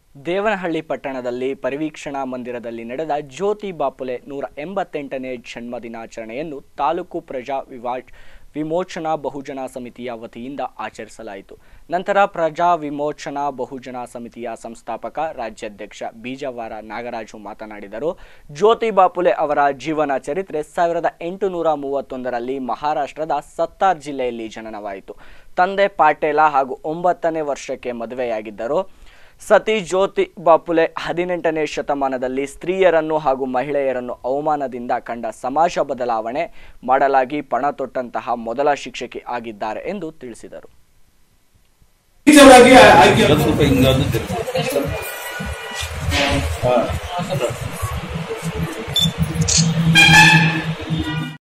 ದೇವನಹಳ್ಳಿ ಪಟ್ಟಣದಲ್ಲಿ ಪರಿವೀಕ್ಷಣಾ ಮಂದಿರದಲ್ಲಿ ನಡೆದ ಜ್ಯೋತಿ ಬಾಪುಲೆ ನೂರ ಎಂಬತ್ತೆಂಟನೇ ಜನ್ಮ ದಿನಾಚರಣೆಯನ್ನು ತಾಲೂಕು ಪ್ರಜಾ ವಿವಾ ವಿಮೋಚನಾ ಬಹುಜನ ಸಮಿತಿಯ ವತಿಯಿಂದ ಆಚರಿಸಲಾಯಿತು ನಂತರ ಪ್ರಜಾ ವಿಮೋಚನಾ ಬಹುಜನ ಸಮಿತಿಯ ಸಂಸ್ಥಾಪಕ ರಾಜ್ಯಾಧ್ಯಕ್ಷ ಬೀಜವಾರ ನಾಗರಾಜು ಮಾತನಾಡಿದರು ಜ್ಯೋತಿ ಬಾಪುಲೆ ಅವರ ಜೀವನ ಚರಿತ್ರೆ ಸಾವಿರದ ಎಂಟುನೂರ ಮೂವತ್ತೊಂದರಲ್ಲಿ ಮಹಾರಾಷ್ಟ್ರದ ಸತ್ತಾರ್ ಜಿಲ್ಲೆಯಲ್ಲಿ ಜನನವಾಯಿತು ತಂದೆ ಪಾಟೇಲ ಹಾಗೂ ಒಂಬತ್ತನೇ ವರ್ಷಕ್ಕೆ ಮದುವೆಯಾಗಿದ್ದರು ಸತಿ ಜ್ಯೋತಿ ಬಾಪುಲೆ ಹದಿನೆಂಟನೇ ಶತಮಾನದಲ್ಲಿ ಸ್ತ್ರೀಯರನ್ನು ಹಾಗೂ ಮಹಿಳೆಯರನ್ನು ಅವಮಾನದಿಂದ ಕಂಡ ಸಮಾಜ ಬದಲಾವಣೆ ಮಾಡಲಾಗಿ ಪಣ ತೊಟ್ಟಂತಹ ಮೊದಲ ಶಿಕ್ಷಕಿ ಆಗಿದ್ದಾರೆ ಎಂದು ತಿಳಿಸಿದರು ಟೀಚರಾಗಿ ಆಯ್ಕೆ ಇವತ್ತು ಸ್ವಲ್ಪ ಹಿಂಗಾದ್ರು ತಿರ್ಗಿ. ಹಾ.